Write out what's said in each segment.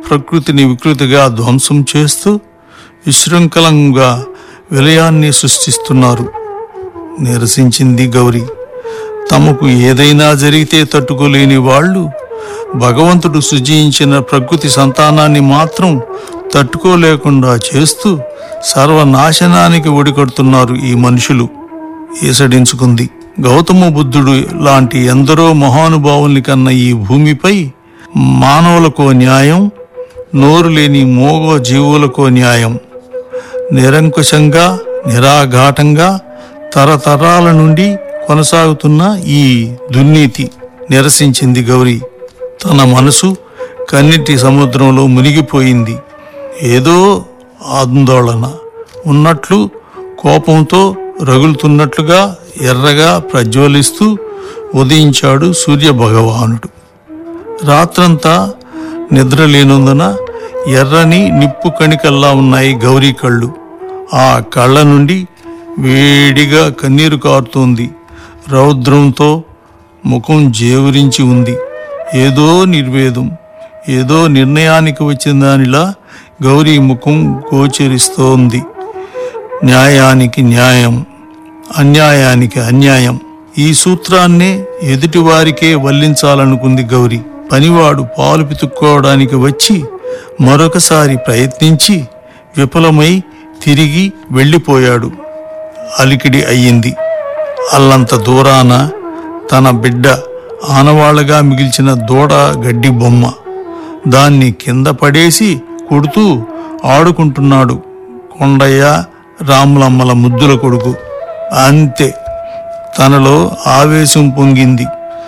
ప్రకృతిని వికృతిగా ధ్వంసం చేస్తూ విశృంఖలంగా విలయాన్ని సృష్టిస్తున్నారు నిరసించింది గౌరీ తమకు ఏదైనా జరిగితే తట్టుకోలేని వాళ్ళు భగవంతుడు సృజించిన ప్రకృతి సంతానాన్ని మాత్రం తట్టుకోలేకుండా చేస్తూ సర్వనాశనానికి ఒడికడుతున్నారు ఈ మనుషులు ఈసడించుకుంది గౌతమ బుద్ధుడు లాంటి ఎందరో మహానుభావుల్ని కన్న ఈ భూమిపై మానవులకో న్యాయం నోరు లేని మోగ జీవులకో న్యాయం నిరంకుశంగా నిరాఘాటంగా తరతరాల నుండి కొనసాగుతున్న ఈ దుర్నీతి నిరసించింది గౌరీ తన మనసు కన్నిటి సముద్రంలో మునిగిపోయింది ఏదో ఆందోళన ఉన్నట్లు కోపంతో రగులుతున్నట్లుగా ఎర్రగా ప్రజ్వలిస్తూ ఉదయించాడు సూర్య భగవానుడు రాత్రంతా నిద్ర లేనందున ఎర్రని నిప్పు కణికల్లా ఉన్నాయి గౌరీ కళ్ళు ఆ కళ్ళ నుండి వేడిగా కన్నీరు కారుతోంది రౌద్రంతో ముఖం జేవురించి ఉంది ఏదో నిర్వేదం ఏదో నిర్ణయానికి వచ్చిన దానిలా గౌరీ ముఖం గోచరిస్తోంది న్యాయానికి న్యాయం అన్యాయానికి అన్యాయం ఈ సూత్రాన్నే ఎదుటివారికే వల్లించాలనుకుంది గౌరీ పనివాడు పాలు పితుక్కోవడానికి వచ్చి మరొకసారి ప్రయత్నించి విఫలమై తిరిగి వెళ్ళిపోయాడు అలికిడి అయ్యింది అల్లంత దూరాన తన బిడ్డ ఆనవాళ్లగా మిగిల్చిన దూడ గడ్డి బొమ్మ దాన్ని కింద పడేసి కొడుతూ ఆడుకుంటున్నాడు కొండయ్య రాములమ్మల ముద్దుల కొడుకు అంతే తనలో ఆవేశం పొంగింది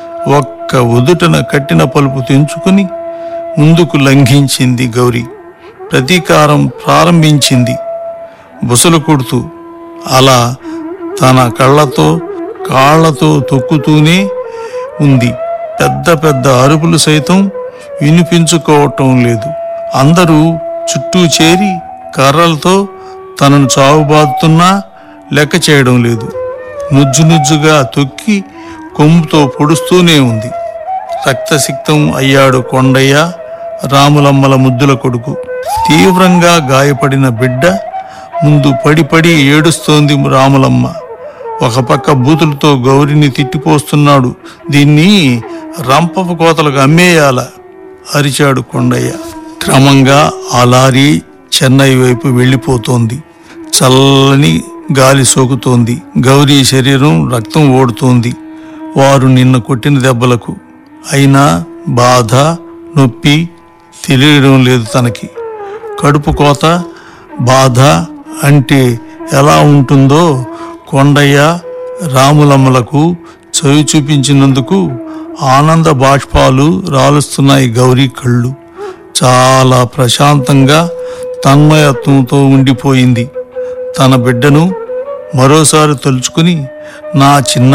ఒక్క ఉదుటన కట్టిన పలుపు తెంచుకుని ముందుకు లంఘించింది గౌరీ ప్రతీకారం ప్రారంభించింది బుసలు కొడుతూ అలా తన కళ్ళతో కాళ్లతో తొక్కుతూనే ఉంది పెద్ద పెద్ద అరుపులు సైతం వినిపించుకోవటం లేదు అందరూ చుట్టూ చేరి కర్రలతో తనను చావుబాదుతున్నా లెక్క చేయడం లేదు నుజ్జు నుజ్జుగా తొక్కి కొమ్ముతో పొడుస్తూనే ఉంది రక్తసిక్తం అయ్యాడు కొండయ్య రాములమ్మల ముద్దుల కొడుకు తీవ్రంగా గాయపడిన బిడ్డ ముందు పడి పడి ఏడుస్తోంది రాములమ్మ ఒక పక్క బూతులతో గౌరిని తిట్టిపోస్తున్నాడు దీన్ని రంపపు కోతలకు అమ్మేయాల అరిచాడు కొండయ్య క్రమంగా ఆ లారీ చెన్నై వైపు వెళ్ళిపోతోంది చల్లని గాలి సోకుతోంది గౌరీ శరీరం రక్తం ఓడుతోంది వారు నిన్న కొట్టిన దెబ్బలకు అయినా బాధ నొప్పి తెలియడం లేదు తనకి కడుపు కోత బాధ అంటే ఎలా ఉంటుందో కొండయ్య రాములమ్మలకు చవి చూపించినందుకు ఆనంద బాష్పాలు రాలుస్తున్నాయి గౌరీ కళ్ళు చాలా ప్రశాంతంగా తన్మయత్వంతో ఉండిపోయింది తన బిడ్డను మరోసారి తలుచుకుని నా చిన్న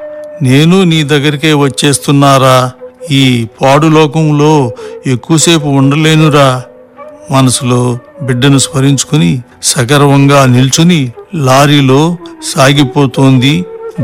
నేను నీ దగ్గరికే వచ్చేస్తున్నారా ఈ పాడు లోకంలో ఎక్కువసేపు ఉండలేనురా మనసులో బిడ్డను స్మరించుకుని సగర్వంగా నిల్చుని లారీలో సాగిపోతోంది